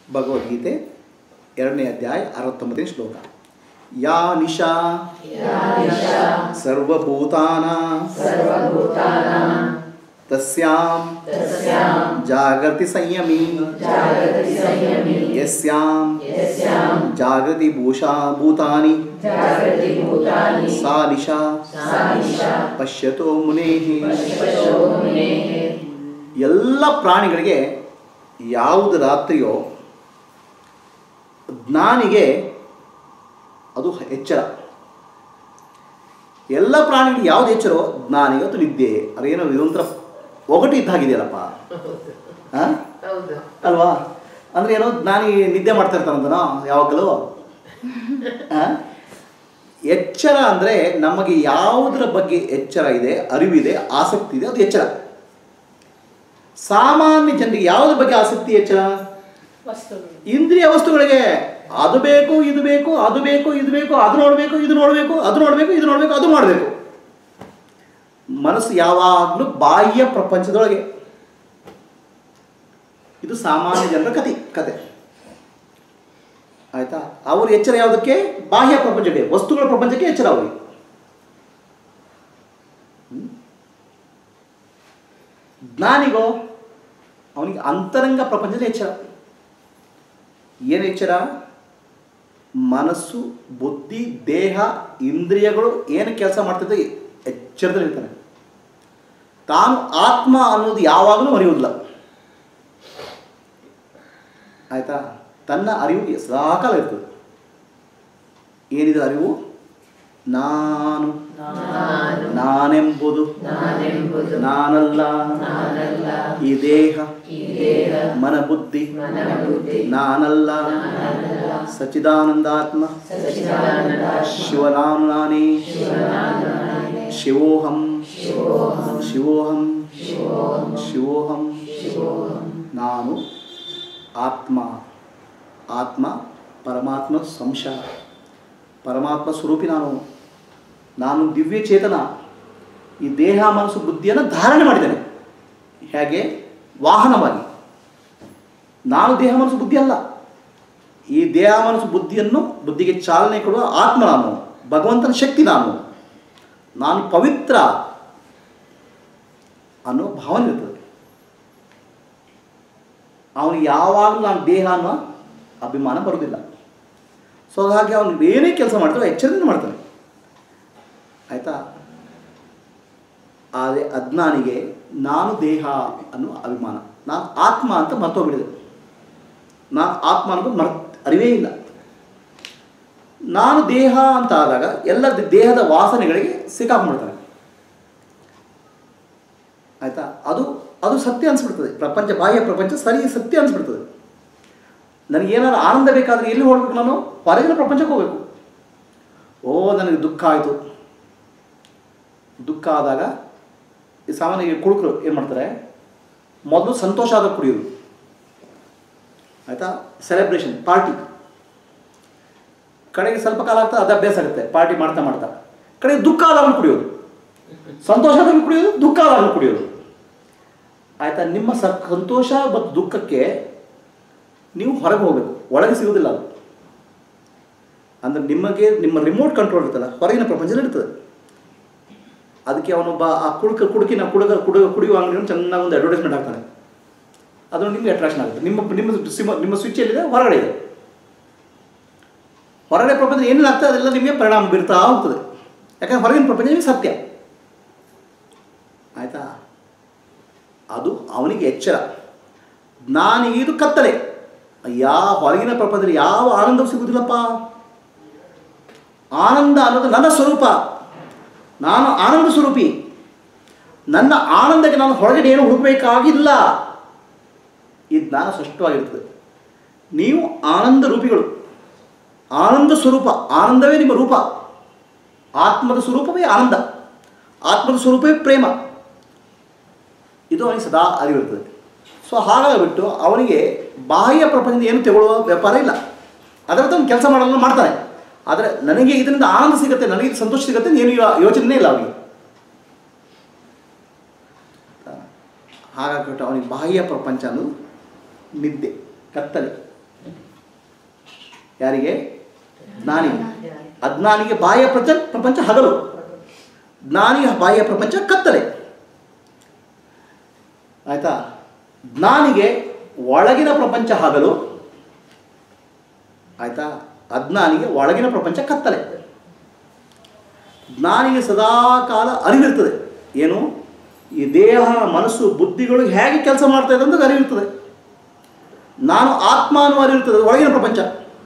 ಭಗವದ್ಗೀತೆ ಎರಡನೇ ಅಧ್ಯಾಯ ಅರವತ್ತೊಂಬತ್ತನೇ ಶ್ಲೋಕ ಯಾ ನಿಶಾ ಸರ್ವಭೂತಾನ ತಸ್ಯಾಂ ಜಾಗೃತಿ ಸಂಯಮಿ ಯಸ್ಯಾಂ ಜಾಗೃತಿ ಭೂಷಾ ಭೂತಾನಿ ಸಾ ನಿಶಾ ಪಶ್ಯತೋ ಮುನೇಹಿ ಎಲ್ಲ ಪ್ರಾಣಿಗಳಿಗೆ ಯಾವುದು ರಾತ್ರಿಯೋ ಜ್ಞಾನಿಗೆ ಅದು ಎಚ್ಚರ ಎಲ್ಲ ಪ್ರಾಣಿಗಳಿಗೆ ಯಾವುದು ಎಚ್ಚರೋ ಜ್ಞಾನಿಗೆ ಅದು ನಿದ್ದೆ ಅದೇನೋ ಇದೊಂಥರ ಒಗಟು ಇದ್ದಾಗಿದೆಯಲ್ಲಪ್ಪ ಹಾಂ ಹೌದು ಅಲ್ವಾ ಅಂದ್ರೆ ಏನೋ ಜ್ಞಾನಿ ನಿದ್ದೆ ಮಾಡ್ತಾ ಇರ್ತಾನಂತನೋ ಯಾವಾಗಲೂ ಆ? ಎಚ್ಚರ ಅಂದರೆ ನಮಗೆ ಯಾವುದರ ಬಗ್ಗೆ ಎಚ್ಚರ ಇದೆ ಅರಿವಿದೆ ಆಸಕ್ತಿ ಇದೆ ಅದು ಎಚ್ಚರ ಸಾಮಾನ್ಯ ಜನರಿಗೆ ಯಾವುದ್ರ ಬಗ್ಗೆ ಆಸಕ್ತಿ ಎಚ್ಚರ ವಸ್ತುಗಳು ಇಂದ್ರಿಯ ವಸ್ತುಗಳಿಗೆ ಅದು ಬೇಕು ಇದು ಬೇಕು ಅದು ಬೇಕು ಇದು ಬೇಕು ಅದು ನೋಡಬೇಕು ಇದು ನೋಡಬೇಕು ಅದು ನೋಡಬೇಕು ಇದು ನೋಡಬೇಕು ಅದು ಮಾಡಬೇಕು ಮನಸ್ಸು ಯಾವಾಗಲೂ ಬಾಹ್ಯ ಪ್ರಪಂಚದೊಳಗೆ ಇದು ಸಾಮಾನ್ಯ ಜನರ ಕತೆ ಕತೆ ಆಯ್ತಾ ಅವ್ರ ಎಚ್ಚರ ಯಾವುದಕ್ಕೆ ಬಾಹ್ಯ ಪ್ರಪಂಚಕ್ಕೆ ವಸ್ತುಗಳ ಪ್ರಪಂಚಕ್ಕೆ ಎಚ್ಚರ ಅವರಿಗೆ ಹ್ಮ್? ಜ್ಞಾನಿಗೋ ಅವನಿಗೆ ಅಂತರಂಗ ಪ್ರಪಂಚದ ಎಚ್ಚರ ಏನು ಎಚ್ಚರ ಮನಸ್ಸು ಬುದ್ಧಿ ದೇಹ ಇಂದ್ರಿಯಗಳು ಏನು ಕೆಲಸ ಮಾಡ್ತಿದ್ದೆ ಎಚ್ಚರದಲ್ಲಿರ್ತಾನೆ ತಾನು ಆತ್ಮ ಅನ್ನೋದು ಯಾವಾಗಲೂ ಮರೆಯುವುದಿಲ್ಲ ಆಯ್ತಾ ತನ್ನ ಅರಿವು ಸದಾಕಾಲ ಇರ್ತದೆ ಏನಿದೆ ಅರಿವು ನಾನು ನಾನೆಂಬುದು ನಾನೆಂಬುದು ನಾನಲ್ಲ ನಾನಲ್ಲ ಈ ದೇಹ ಈ ದೇಹ ಮನಬುದ್ಧಿ ಮನಬುದ್ಧಿ ನಾನಲ್ಲ ಸಚ್ಚಿದಾನಂದಾತ್ಮ ಸಚ್ಚಿದಾನಂದ ಶಿವನಾನು ನಾನೇ ಶಿವೋಹಂ ಶಿವೋಹಂ ಶಿವೋಹಂ ನಾನು ಆತ್ಮ ಆತ್ಮ ಪರಮಾತ್ಮ ಸಂಶ ಪರಮಾತ್ಮ ಸ್ವರೂಪಿ ನಾನು ನಾನು ದಿವ್ಯ ಚೇತನ ಈ ದೇಹ ಮನಸ್ಸು ಬುದ್ಧಿಯನ್ನು ಧಾರಣೆ ಮಾಡಿದ್ದೇನೆ ಹೇಗೆ ವಾಹನವಾಗಿ ನಾನು ದೇಹ ಮನಸ್ಸು ಬುದ್ಧಿ ಅಲ್ಲ ಈ ದೇಹ ಮನಸ್ಸು ಬುದ್ಧಿಯನ್ನು ಬುದ್ಧಿಗೆ ಚಾಲನೆ ಕೊಡುವ ಆತ್ಮ ನಾನು ಭಗವಂತನ ಶಕ್ತಿ ನಾನು ನಾನು ಪವಿತ್ರ ಅನ್ನೋ ಭಾವನೆ ಇರ್ತದೆ ಅವನು ಯಾವಾಗಲೂ ನಾನು ದೇಹ ಅನ್ನೋ ಅಭಿಮಾನ ಬರೋದಿಲ್ಲ ಸೊ ಹಾಗೆ ಅವನು ಏನೇ ಕೆಲಸ ಮಾಡ್ತಾನೆ ಎಚ್ಚರದಿಂದ ಮಾಡ್ತಾನೆ ಆಯಿತಾ ಆದರೆ ಅಜ್ಞಾನಿಗೆ ನಾನು ದೇಹ ಅನ್ನೋ ಅಭಿಮಾನ ನಾನು ಆತ್ಮ ಅಂತ ಮರ್ತೋಗ್ಬಿಡಿದೆ ನಾನು ಆತ್ಮ ಅನ್ನೋದು ಮರ್ ಅರಿವೇ ಇಲ್ಲ ನಾನು ದೇಹ ಅಂತ ಆದಾಗ ಎಲ್ಲ ದೇಹದ ವಾಸನೆಗಳಿಗೆ ಸಿಕ್ಕಾಕೊಂಡ್ಬಿಡ್ತಾನೆ ಆಯಿತಾ ಅದು ಅದು ಸತ್ಯ ಅನಿಸ್ಬಿಡ್ತದೆ ಪ್ರಪಂಚ ಬಾಹ್ಯ ಪ್ರಪಂಚ ಸರಿ ಸತ್ಯ ಅನಿಸ್ಬಿಡ್ತದೆ ನನಗೇನಾದ್ರು ಆನಂದ ಬೇಕಾದರೆ ಎಲ್ಲಿ ಹೋಗ್ಬೇಕು ನಾನು ಹೊರಗಿನ ಪ್ರಪಂಚಕ್ಕೆ ಹೋಗಬೇಕು ಓ ನನಗೆ ದುಃಖ ಆಯಿತು ದುಃಖ ಆದಾಗ ಈ ಸಾಮಾನ್ಯ ಕುಡುಕರು ಏನು ಮಾಡ್ತಾರೆ ಮೊದಲು ಸಂತೋಷ ಆದಾಗ ಕುಡಿಯೋದು ಆಯಿತಾ ಸೆಲೆಬ್ರೇಷನ್ ಪಾರ್ಟಿ ಕಡೆಗೆ ಸ್ವಲ್ಪ ಕಾಲ ಆಗ್ತಾ ಅದು ಅಭ್ಯಾಸ ಆಗುತ್ತೆ ಪಾರ್ಟಿ ಮಾಡ್ತಾ ಮಾಡ್ತಾ ಕಡೆಗೆ ದುಃಖ ಆದಾಗ ಕುಡಿಯೋದು ಸಂತೋಷ ಆದಾಗ ಕುಡಿಯೋದು ದುಃಖ ಆದಾಗ ಕುಡಿಯೋದು ಆಯಿತಾ ನಿಮ್ಮ ಸ ಸಂತೋಷ ಮತ್ತು ದುಃಖಕ್ಕೆ ನೀವು ಹೊರಗೆ ಹೋಗಬೇಕು ಒಳಗೆ ಸಿಗೋದಿಲ್ಲ ಅದು ಅಂದರೆ ನಿಮಗೆ ನಿಮ್ಮ ರಿಮೋಟ್ ಕಂಟ್ರೋಲ್ ಇರ್ತಲ್ಲ ಹೊರಗಿನ ಪ್ರಪಂಚದಲ್ಲಿ ಇರ್ತದೆ ಅದಕ್ಕೆ ಅವನೊಬ್ಬ ಆ ಕುಡುಕ ಕುಡುಕಿನ ಕುಡುಗ ಕುಡುಗ ಕುಡಿಯುವ ಅಂಗಡಿಯನ್ನು ಚೆನ್ನಾಗಿ ಒಂದು ಅಡ್ವರ್ಟೈಸ್ಮೆಂಟ್ ಹಾಕ್ತಾನೆ ಅದು ನಿಮಗೆ ಅಟ್ರಾಕ್ಷನ್ ಆಗುತ್ತೆ ನಿಮ್ಮ ನಿಮ್ಮ ಸಿಮ ನಿಮ್ಮ ಸ್ವಿಚ್ ಎಲ್ಲಿದೆ ಹೊರಗಡೆ ಇದೆ ಹೊರಗಡೆ ಪ್ರಪಂಚ ಏನೇನು ಆಗ್ತದೆ ಅದೆಲ್ಲ ನಿಮಗೆ ಪರಿಣಾಮ ಬೀರ್ತಾ ಹೋಗ್ತದೆ ಯಾಕಂದ್ರೆ ಹೊರಗಿನ ಪ್ರಪಂಚ ನಿಮಗೆ ಸತ್ಯ ಆಯಿತಾ ಅದು ಅವನಿಗೆ ಎಚ್ಚರ ಜ್ಞಾನಿಗೆ ಇದು ಕತ್ತಲೆ ಯಾವ ಹೊರಗಿನ ಪ್ರಪಂಚದಲ್ಲಿ ಯಾವ ಆನಂದವೂ ಸಿಗುವುದಿಲ್ಲಪ್ಪ ಆನಂದ ಅನ್ನೋದು ನನ್ನ ಸ್ವರೂಪ ನಾನು ಆನಂದ ಸ್ವರೂಪಿ ನನ್ನ ಆನಂದಕ್ಕೆ ನಾನು ಹೊರಗಡೆ ಏನು ಹುಡುಕಬೇಕಾಗಿಲ್ಲ ಈ ಜ್ಞಾನ ಸ್ಪಷ್ಟವಾಗಿರ್ತದೆ ನೀವು ಆನಂದ ರೂಪಿಗಳು ಆನಂದ ಸ್ವರೂಪ ಆನಂದವೇ ನಿಮ್ಮ ರೂಪ ಆತ್ಮದ ಸ್ವರೂಪವೇ ಆನಂದ ಆತ್ಮದ ಸ್ವರೂಪವೇ ಪ್ರೇಮ ಇದು ಅವನಿಗೆ ಸದಾ ಅರಿವಿರ್ತದೆ ಸೊ ಹಾಗಾಗಿಬಿಟ್ಟು ಅವನಿಗೆ ಬಾಹ್ಯ ಪ್ರಪಂಚದಿಂದ ಏನು ತಗೊಳ್ಳುವ ವ್ಯಾಪಾರ ಇಲ್ಲ ಅದರ ಅವನು ಕೆಲಸ ಮಾಡಲು ಮಾಡ್ತಾನೆ ಆದರೆ ನನಗೆ ಇದರಿಂದ ಆನಂದ ಸಿಗುತ್ತೆ ನನಗೆ ಇದು ಸಂತೋಷ ಸಿಗುತ್ತೆ ಏನು ಯೋಚನೆ ಇಲ್ಲ ಅವನಿಗೆ ಹಾಗಾಗ್ಬಿಟ್ಟು ಅವನಿಗೆ ಬಾಹ್ಯ ಪ್ರಪಂಚ ಅನ್ನೋದು ನಿದ್ದೆ ಕತ್ತಲೆ ಯಾರಿಗೆ ಜ್ಞಾನಿ ಅಜ್ಞಾನಿಗೆ ಬಾಹ್ಯ ಪ್ರಪಂಚ ಪ್ರಪಂಚ ಹಗಲು ಜ್ಞಾನಿಗೆ ಬಾಹ್ಯ ಪ್ರಪಂಚ ಕತ್ತಲೆ ಆಯ್ತಾ ಜ್ಞಾನಿಗೆ ಒಳಗಿನ ಪ್ರಪಂಚ ಹಗಲು ಆಯ್ತಾ ಅಜ್ಞಾನಿಗೆ ಒಳಗಿನ ಪ್ರಪಂಚ ಕತ್ತಲೆ ಜ್ಞಾನಿಗೆ ಸದಾ ಕಾಲ ಅರಿವಿರ್ತದೆ ಏನು ಈ ದೇಹ ಮನಸ್ಸು ಬುದ್ಧಿಗಳು ಹೇಗೆ ಕೆಲಸ ಮಾಡ್ತಾ ಇದೆ ಅಂತ ಅರಿವಿರ್ತದೆ ನಾನು ಆತ್ಮ ಅನ್ನುವ ಅರಿವಿರ್ತದೆ ಅದು ಒಳಗಿನ ಪ್ರಪಂಚ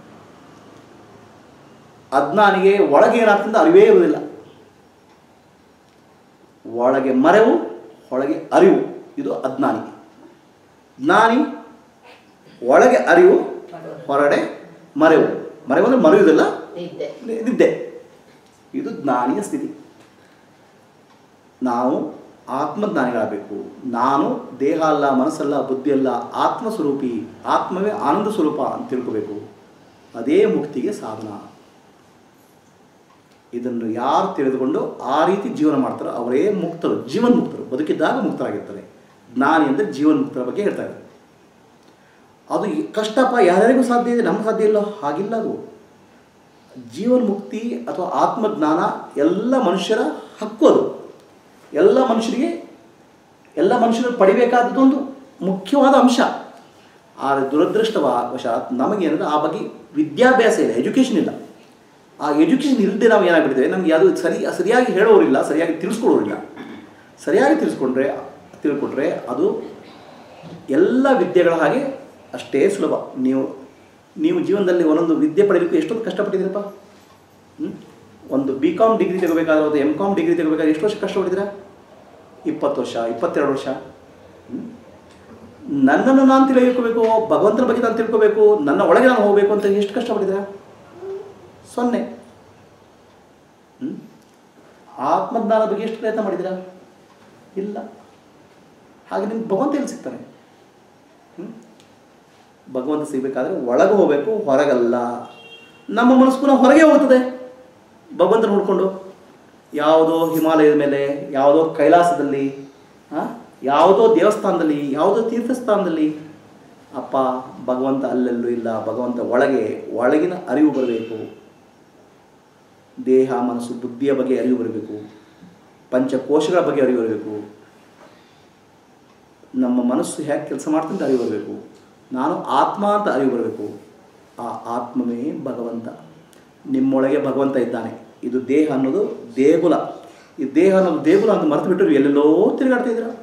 ಅಜ್ಞಾನಿಗೆ ಒಳಗೆ ಏನಾಗ್ತದೆ ಅರಿವೇ ಇರುವುದಿಲ್ಲ ಒಳಗೆ ಮರೆವು ಒಳಗೆ ಅರಿವು ಇದು ಅಜ್ಞಾನಿ ಜ್ಞಾನಿ ಒಳಗೆ ಅರಿವು ಹೊರಗಡೆ ಮರೆವು ಮರೆವು ಅಂದರೆ ಮರೆಯುವುದಿಲ್ಲ ನಿದ್ದೆ ನಿದ್ದೆ ಇದು ಜ್ಞಾನಿಯ ಸ್ಥಿತಿ ನಾವು ಆತ್ಮಜ್ಞಾನಿಗಳಾಗಬೇಕು ನಾನು ದೇಹ ಅಲ್ಲ ಮನಸ್ಸಲ್ಲ ಬುದ್ಧಿ ಅಲ್ಲ ಆತ್ಮ ಸ್ವರೂಪಿ ಆತ್ಮವೇ ಆನಂದ ಸ್ವರೂಪ ಅಂತ ತಿಳ್ಕೋಬೇಕು ಅದೇ ಮುಕ್ತಿಗೆ ಸಾಧನ ಇದನ್ನು ಯಾರು ತಿಳಿದುಕೊಂಡು ಆ ರೀತಿ ಜೀವನ ಮಾಡ್ತಾರೋ ಅವರೇ ಮುಕ್ತರು ಜೀವನ್ ಮುಕ್ತರು ಬದುಕಿದ್ದಾಗ ಮುಕ್ತರಾಗಿರ್ತಾರೆ ಜ್ಞಾನಿ ಅಂದರೆ ಜೀವನ್ ಮುಕ್ತರ ಬಗ್ಗೆ ಹೇಳ್ತಾರೆ ಅದು ಈ- ಕಷ್ಟಪ್ಪ ಯಾರ್ಯಾರಿಗೂ ಸಾಧ್ಯ ಇದೆ ನಮ್ಗೆ ಸಾಧ್ಯ ಇಲ್ಲ ಹಾಗಿಲ್ಲ ಅದು ಜೀವನ್ ಮುಕ್ತಿ ಅಥವಾ ಆತ್ಮಜ್ಞಾನ ಎಲ್ಲ ಮನುಷ್ಯರ ಹಕ್ಕು ಅದು ಎಲ್ಲ ಮನುಷ್ಯರಿಗೆ ಎಲ್ಲ ಮನುಷ್ಯರು ಪಡಿಬೇಕಾದದ್ದು ಒಂದು ಮುಖ್ಯವಾದ ಅಂಶ ಆದರೆ ದುರದೃಷ್ಟವಶಾತ್ ನಮಗೇನಂದ್ರೆ ಆ ಬಗ್ಗೆ ವಿದ್ಯಾಭ್ಯಾಸ ಇಲ್ಲ ಎಜುಕೇಷನ್ ಇಲ್ಲ ಆ ಎಜುಕೇಷನ್ ಇಲ್ಲದೆ ನಾವು ಏನಾಗ್ಬಿಟ್ಟಿದ್ದೇವೆ ನಮ್ಗೆ ಯಾವುದು ಸರಿ ಸರಿಯಾಗಿ ಹೇಳೋರಿಲ್ಲ ಸರಿಯಾಗಿ ತಿಳಿಸ್ಕೊಡೋರಿಲ್ಲ ಸರಿಯಾಗಿ ತಿಳಿಸ್ಕೊಂಡ್ರೆ ತಿಳ್ಕೊಟ್ರೆ ಅದು ಎಲ್ಲ ವಿದ್ಯೆಗಳ ಹಾಗೆ ಅಷ್ಟೇ ಸುಲಭ ನೀವು ನೀವು ಜೀವನದಲ್ಲಿ ಒಂದೊಂದು ವಿದ್ಯೆ ಪಡೆಯಲಿಕ್ಕೆ ಎಷ್ಟೊಂದು ಕಷ್ಟಪಟ್ಟಿದ್ದೀರಪ್ಪ ಹ್ಮ್? ಒಂದು ಬಿ ಕಾಮ್ ಡಿಗ್ರಿ ತೆಗೋಬೇಕಾದ್ರೆ ಒಂದು ಎಮ್ ಕಾಮ್ ಡಿಗ್ರಿ ತೆಗೋಬೇಕಾದ್ರೆ ಎಷ್ಟು ವರ್ಷ ಕಷ್ಟಪಟ್ಟಿದ್ದೀರಾ ಇಪ್ಪತ್ತು ವರ್ಷ ಇಪ್ಪತ್ತೆರಡು ವರ್ಷ ಹ್ಮ್? ನನ್ನನ್ನು ನಾನು ತಿಳಿಯಬೇಕು ಭಗವಂತನ ಬಗ್ಗೆ ನಾನು ತಿಳ್ಕೋಬೇಕು ನನ್ನ ಒಳಗೆ ನಾನು ಹೋಗಬೇಕು ಅಂತ ಎಷ್ಟು ಕಷ್ಟಪಟ್ಟಿದ್ದೀರಾ ಸೊನ್ನೆ ಹ್ಮ್? ಆತ್ಮಜ್ಞಾನ ಬಗ್ಗೆ ಎಷ್ಟು ಪ್ರಯತ್ನ ಮಾಡಿದ್ದೀರಾ ಇಲ್ಲ ಹಾಗೆ ನಿಮ್ಗೆ ಭಗವಂತ ಎಲ್ಲಿ ಸಿಗ್ತಾನೆ ಹ್ಮ್? ಭಗವಂತ ಸಿಗಬೇಕಾದ್ರೆ ಒಳಗೆ ಹೋಗಬೇಕು ಹೊರಗಲ್ಲ ನಮ್ಮ ಮನಸ್ಸು ಪುನಃ ಹೊರಗೆ ಹೋಗ್ತದೆ ಭಗವಂತನ ಹುಡ್ಕೊಂಡು ಯಾವುದೋ ಹಿಮಾಲಯದ ಮೇಲೆ ಯಾವುದೋ ಕೈಲಾಸದಲ್ಲಿ ಆ, ಯಾವುದೋ ದೇವಸ್ಥಾನದಲ್ಲಿ ಯಾವುದೋ ತೀರ್ಥಸ್ಥಾನದಲ್ಲಿ ಅಪ್ಪ ಭಗವಂತ ಅಲ್ಲೆಲ್ಲೂ ಇಲ್ಲ ಭಗವಂತ ಒಳಗೆ ಒಳಗಿನ ಅರಿವು ಬರಬೇಕು ದೇಹ ಮನಸ್ಸು ಬುದ್ಧಿಯ ಬಗ್ಗೆ ಅರಿವು ಬರಬೇಕು ಪಂಚಕೋಶಗಳ ಬಗ್ಗೆ ಅರಿವು ಬರಬೇಕು ನಮ್ಮ ಮನಸ್ಸು ಹೇಗೆ ಕೆಲಸ ಮಾಡ್ತಂತ ಅರಿವು ಬರಬೇಕು ನಾನು ಆತ್ಮ ಅಂತ ಅರಿವು ಬರಬೇಕು ಆ ಆತ್ಮವೇ ಭಗವಂತ ನಿಮ್ಮೊಳಗೆ ಭಗವಂತ ಇದ್ದಾನೆ ಇದು ದೇಹ ಅನ್ನೋದು ದೇಗುಲ ಈ ದೇಹ ಅನ್ನೋದು ದೇಗುಲ ಅಂತ ಮರೆತು ಬಿಟ್ಟರು ಎಲ್ಲೆಲ್ಲೋ ತಿರುಗಾಡ್ತಾ ಇದ್ದೀರಾ